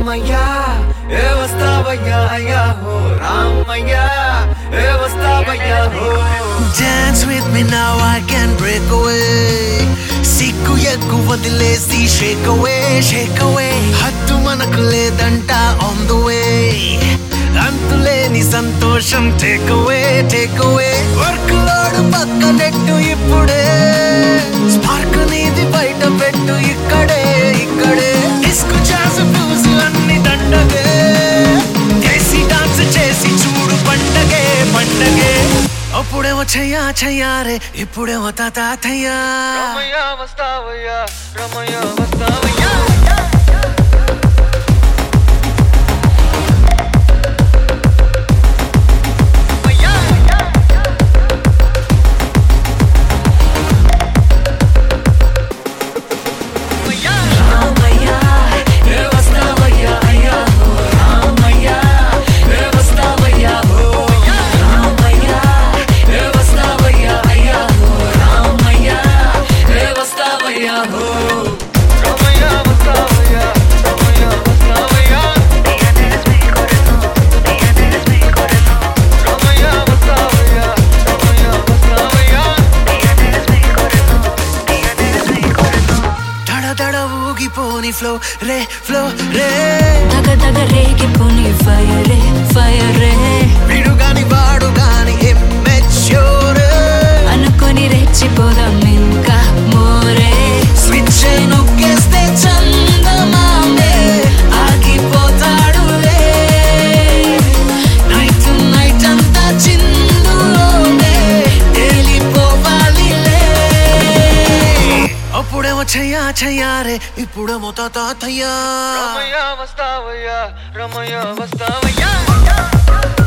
రామయ్య ఏ వస్తావయ్యా అయ్యా హో రామయ్య ఏ వస్తావయ్యా హో Dance with me now, I can break away. సిగ్గు ఎగ్గు వదిలేసి షేక్ అవే షేక్ అవే హద్దు మనకు లేదంట ఆన్ ద వే అంతులేని సంతోషం take away take away workload పక్కనెట్టు ఇప్పుడే స్పార్క్ నీది బయట పెట్టు ఇక్కడే ఇక్కడే డిస్కు జాస్ బ్లూస్ అన్ని దండగే దేశీ డాన్స్ చేసి చూడు పండగే పండగే అప్పుడేమో చెయ్యా చెయ్యారే ఇప్పుడేమో తాతయ్యా రమయ్య వస్తావయ్యా రమయ్య వస్తావయ్యా రమయ్య వస్తావయ్యా రమయ్య వస్తావయ్యా రమయ్య వస్తావయ్యా రమయ్య వస్తావయ్యా దడ దడ ఊగిపోని ఫ్లో రే ఫ్లో రే తగ తగ రేగిపోని ఫైరే ఫైరే విడుగాని వాడు గాని ఇమ్మెచ్యూర్ అనుకొని రెచ్చిపోదాం ఇంకా మోరే స్విచ్ నొక్కేస్తే చందమామే ఆగిపోతాడులే నైట్ నైట్ అంతా చిందులోనే తేలిపోవాలిలే అప్పుడేమో చెయ్యా చెయ్యారే ఇప్పుడేమో తాతయ్యా రమయ్య వస్తావయ్యా రమయ్య వస్తావయ్యా